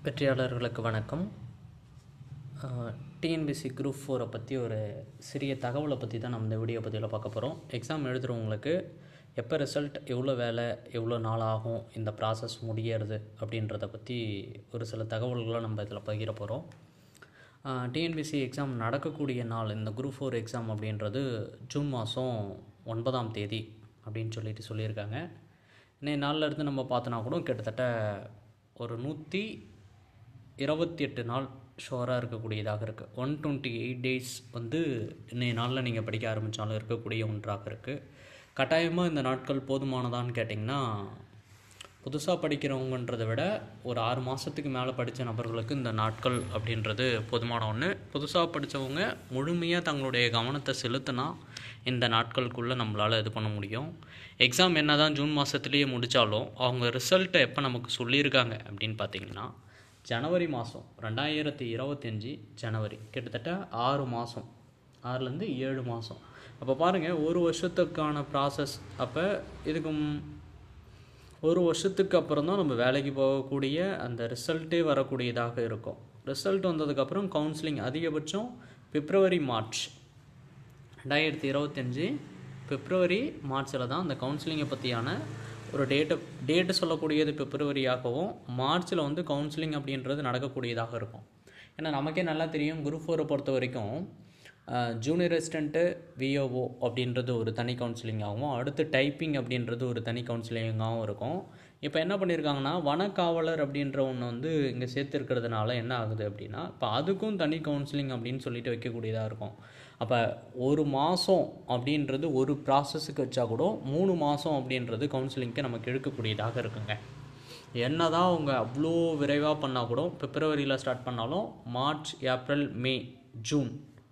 வெற்றியாளர்களுக்கு வணக்கம் TNPSC group ஃபோரை பற்றி ஒரு சிறிய தகவலை பற்றி தான் நம்ம இந்த வீடியோ பதிவில் பார்க்க போகிறோம் எக்ஸாம் எழுதுகிறவங்களுக்கு எப்போ ரிசல்ட் எவ்வளோ வேலை எவ்வளோ நாள் ஆகும் இந்த ப்ராசஸ் முடியறது அப்படின்றத பற்றி ஒரு சில தகவல்களை நம்ம இதில் பகிர போகிறோம் டிஎன்பிசி எக்ஸாம் நடக்கக்கூடிய நாள் இந்த குரூப் ஃபோர் எக்ஸாம் அப்படின்றது ஜூன் மாதம் ஒன்பதாம் தேதி அப்படின்னு சொல்லிட்டு சொல்லியிருக்காங்க இன்னைய நாளில் இருந்து நம்ம பார்த்தோன்னா கூட கிட்டத்தட்ட ஒரு நூற்றி இருபத்தி எட்டு நாள் ஷோராக இருக்கக்கூடியதாக இருக்குது ஒன் டுவெண்ட்டி எயிட் டேஸ் வந்து இன்றைய நாளில் நீங்கள் படிக்க ஆரம்பித்தாலும் இருக்கக்கூடிய ஒன்றாக இருக்குது கட்டாயமாக இந்த நாட்கள் போதுமானதான்னு கேட்டிங்கன்னா புதுசாக படிக்கிறவங்கன்றதை விட ஒரு ஆறு மாதத்துக்கு மேலே படித்த நபர்களுக்கு இந்த நாட்கள் அப்படின்றது போதுமான ஒன்று புதுசாக படித்தவங்க முழுமையாக தங்களுடைய கவனத்தை செலுத்தினா இந்த நாட்களுக்குள்ளே நம்மளால் இது பண்ண முடியும் எக்ஸாம் என்ன தான் ஜூன் மாதத்துலேயே முடித்தாலும் அவங்க ரிசல்ட்டை எப்போ நமக்கு சொல்லியிருக்காங்க அப்படின்னு பார்த்தீங்கன்னா ஜனவரி மாதம் ரெண்டாயிரத்தி இருபத்தஞ்சி ஜனவரி கிட்டத்தட்ட ஆறு மாதம் ஆறுலேருந்து ஏழு மாதம் அப்போ பாருங்கள் ஒரு வருஷத்துக்கான ப்ராசஸ் அப்போ இதுக்கு ம்- ஒரு வருஷத்துக்கு அப்புறம் தான் நம்ம வேலைக்கு போகக்கூடிய அந்த ரிசல்ட்டே வரக்கூடியதாக இருக்கும் ரிசல்ட் வந்ததுக்கப்புறம் கவுன்சிலிங் அதிகபட்சம் பிப்ரவரி மார்ச் ரெண்டாயிரத்தி இருபத்தஞ்சி பிப்ரவரி மார்ச்சில் தான் அந்த கவுன்சிலிங்கை பற்றியான ஒரு டேட்டு டேட்டு சொல்லக்கூடியது பிப்ரவரியாகவும் மார்ச்சில் வந்து கவுன்சிலிங் அப்படின்றது நடக்கக்கூடியதாக இருக்கும் ஏன்னா நமக்கே நல்லா தெரியும் குரூப் ஃபோரை பொறுத்த வரைக்கும் ஜூனியர் அசிஸ்டண்ட்டு விஓஓ அப்படின்றது ஒரு தனி கவுன்சிலிங்காகவும் அடுத்து டைப்பிங் அப்படின்றது ஒரு தனி கவுன்சிலிங்காகவும் இருக்கும் இப்போ என்ன பண்ணியிருக்காங்கன்னா வனக்காவலர் அப்படின்ற ஒன்று வந்து இங்கே சேர்த்துருக்கிறதுனால என்ன ஆகுது அப்படின்னா இப்போ அதுக்கும் தனி கவுன்சிலிங் அப்படின்னு சொல்லிட்டு வைக்கக்கூடியதாக இருக்கும் அப்போ ஒரு மாதம் அப்படின்றது ஒரு ப்ராசஸுக்கு வச்சா கூட மூணு மாதம் அப்படின்றது கவுன்சிலிங்க்கு நமக்கு எடுக்கக்கூடியதாக இருக்குங்க என்னதான் அவங்க அவ்வளோ விரைவாக பண்ணால் கூட பிப்ரவரியில் ஸ்டார்ட் பண்ணாலும் மார்ச் ஏப்ரல் மே ஜூன்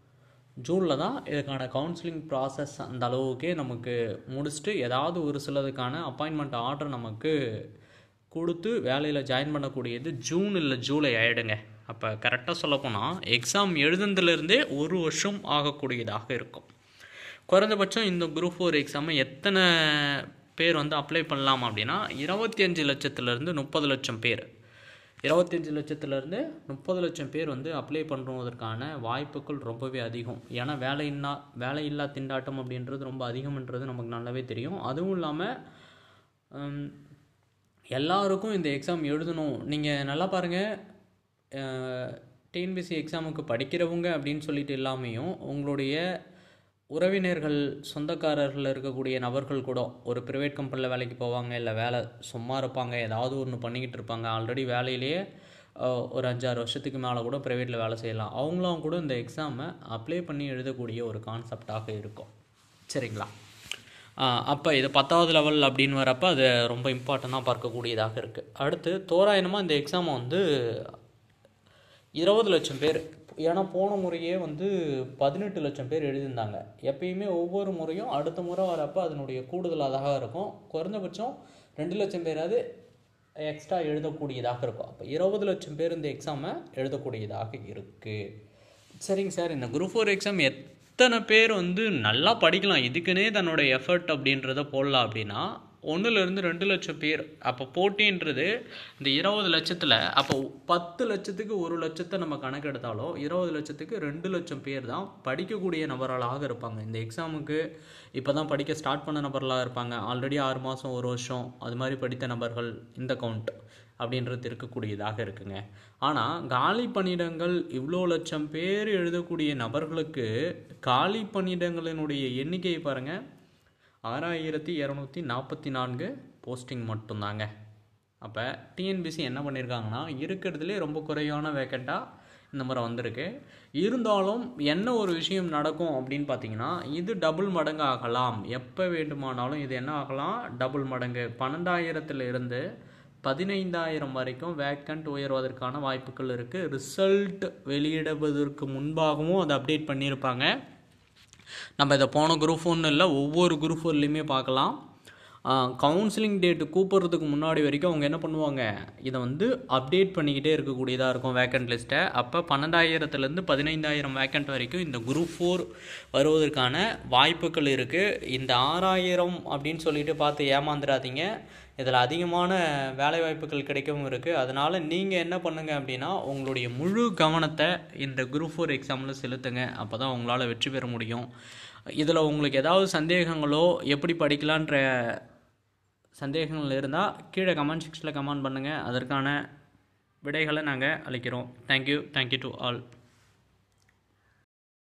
ஜூனில் தான் இதுக்கான கவுன்சிலிங் ப்ராசஸ் அந்த அளவுக்கே நமக்கு முடிச்சுட்டு ஏதாவது ஒரு சிலதுக்கான அப்பாயின்மெண்ட் ஆர்டர் நமக்கு கொடுத்து வேலையில் ஜாயின் பண்ணக்கூடியது ஜூன் இல்லை ஜூலை ஆகிடுங்க அப்போ கரெக்டாக சொல்லப்போனால் எக்ஸாம் எழுதுனதுலேருந்தே ஒரு வருஷம் ஆகக்கூடியதாக இருக்கும் குறைந்தபட்சம் இந்த குரூப் ஃபோர் எக்ஸாமை எத்தனை பேர் வந்து அப்ளை பண்ணலாம் அப்படின்னா இருபத்தி அஞ்சு லட்சத்துலேருந்து முப்பது லட்சம் பேர் இருபத்தஞ்சி லட்சத்துலேருந்து முப்பது லட்சம் பேர் வந்து அப்ளை பண்ணுவதற்கான வாய்ப்புகள் ரொம்பவே அதிகம் ஏன்னா வேலையில்லா வேலையில்லா திண்டாட்டம் அப்படின்றது ரொம்ப அதிகம்ன்றது நமக்கு நல்லாவே தெரியும் அதுவும் இல்லாமல் எல்லாருக்கும் இந்த எக்ஸாம் எழுதணும் நீங்கள் நல்லா பாருங்கள் டிஎன்பிசி எக்ஸாமுக்கு படிக்கிறவங்க அப்படின்னு சொல்லிட்டு இல்லாமையும் உங்களுடைய உறவினர்கள் சொந்தக்காரர்கள் இருக்கக்கூடிய நபர்கள் கூட ஒரு ப்ரைவேட் கம்பெனியில் வேலைக்கு போவாங்க இல்லை வேலை சும்மா இருப்பாங்க ஏதாவது ஒன்று பண்ணிக்கிட்டு இருப்பாங்க ஆல்ரெடி வேலையிலேயே அஹ், ஒரு அஞ்சாறு வருஷத்துக்கு மேலே கூட ப்ரைவேட்டில் வேலை செய்யலாம் அவங்களும் கூட இந்த எக்ஸாமை அப்ளை பண்ணி எழுதக்கூடிய ஒரு கான்செப்டாக இருக்கும் சரிங்களா அப்போ இது பத்தாவது லெவல் அப்படின்னு வரப்போ அது ரொம்ப இம்பார்ட்டண்ட்டாக பார்க்கக்கூடியதாக இருக்குது அடுத்து தோராயமாக இந்த எக்ஸாமை வந்து இருபது லட்சம் பேர் ஏன்னா போன முறையே வந்து பதினெட்டு லட்சம் பேர் எழுதியிருந்தாங்க எப்பயுமே ஒவ்வொரு முறையும் அடுத்த முறை வரப்போ அதனுடைய கூடுதலாக இருக்கும் குறைந்தபட்சம் ரெண்டு லட்சம் பேராவது எக்ஸ்ட்ரா எழுதக்கூடியதாக இருக்கும் அப்போ இருபது லட்சம் பேர் இந்த எக்ஸாமை எழுதக்கூடியதாக இருக்குது சரிங்க சார் இந்த குரூப் ஃபோர் எக்ஸாம் எத்தனை பேர் வந்து நல்லா படிக்கலாம் இதுக்குன்னே தன்னோட எஃபர்ட் அப்படின்றத போடலாம் அப்படின்னா ஒன்றுலேருந்து ரெண்டு லட்சம் பேர் அப்போ போட்டின்றது இந்த இருபது லட்சத்தில் அப்போ பத்து லட்சத்துக்கு ஒரு லட்சத்தை நம்ம கணக்கெடுத்தாலும் இருபது லட்சத்துக்கு ரெண்டு லட்சம் பேர் தான் படிக்கக்கூடிய நபர்களாக இருப்பாங்க இந்த எக்ஸாமுக்கு இப்போ தான் படிக்க ஸ்டார்ட் பண்ண நபர்களாக இருப்பாங்க ஆல்ரெடி ஆறு மாதம் ஒரு வருஷம் அது மாதிரி படித்த நபர்கள் இந்த கவுண்ட் அப்படின்றது இருக்கக்கூடியதாக இருக்குங்க ஆனால் காலி பணியிடங்கள் இவ்வளோ லட்சம் பேர் எழுதக்கூடிய நபர்களுக்கு காலி பணியிடங்களினுடைய எண்ணிக்கையை பாருங்கள் ஆறாயிரத்தி இரநூத்தி நாற்பத்தி நான்கு போஸ்டிங் மட்டும்தாங்க அப்போ டிஎன்பிசி என்ன பண்ணியிருக்காங்கன்னா இருக்கிறதுலே ரொம்ப குறைவான வேக்கண்ட்டாக இந்த முறை வந்திருக்கு இருந்தாலும் என்ன ஒரு விஷயம் நடக்கும் அப்படின்னு பார்த்தீங்கன்னா இது டபுள் மடங்கு ஆகலாம் எப்போ வேண்டுமானாலும் இது என்ன ஆகலாம் டபுள் மடங்கு பன்னெண்டாயிரத்துல இருந்து பதினைந்தாயிரம் வரைக்கும் வேக்கண்ட் உயர்வதற்கான வாய்ப்புகள் இருக்குது ரிசல்ட் வெளியிடுவதற்கு முன்பாகவும் அதை அப்டேட் பண்ணியிருப்பாங்க நம்ம இதை போன குரூப் ஒன்றும் இல்லை ஒவ்வொரு குரூப் ஒன்றுலையுமே பார்க்கலாம் கவுன்சிலிங் டேட்டு கூப்பிட்றதுக்கு முன்னாடி வரைக்கும் அவங்க என்ன பண்ணுவாங்க இதை வந்து அப்டேட் பண்ணிக்கிட்டே இருக்கக்கூடியதாக இருக்கும் வேக்கண்ட் லிஸ்ட்டை அப்போ பன்னெண்டாயிரத்துலேருந்து பதினைந்தாயிரம் வேக்கண்ட் வரைக்கும் இந்த குரூப் ஃபோர் வருவதற்கான வாய்ப்புகள் இருக்குது இந்த ஆறாயிரம் அப்படின்னு சொல்லிட்டு பார்த்து ஏமாந்துடாதீங்க இதில் அதிகமான வேலைவாய்ப்புகள் கிடைக்கவும் இருக்குது அதனால் நீங்கள் என்ன பண்ணுங்கள் அப்படின்னா உங்களுடைய முழு கவனத்தை இந்த குரூப் ஃபோர் எக்ஸாமில் செலுத்துங்க அப்போ தான் உங்களால் வெற்றி பெற முடியும் இதில் உங்களுக்கு ஏதாவது சந்தேகங்களோ எப்படி படிக்கலான்ற சந்தேகங்கள் இருந்தால் கீழே கமெண்ட் செக்ஷனில் கமெண்ட் பண்ணுங்கள் அதற்கான விடைகளை நாங்கள் அளிக்கிறோம் தேங்க்யூ தேங்க்யூ டு ஆல்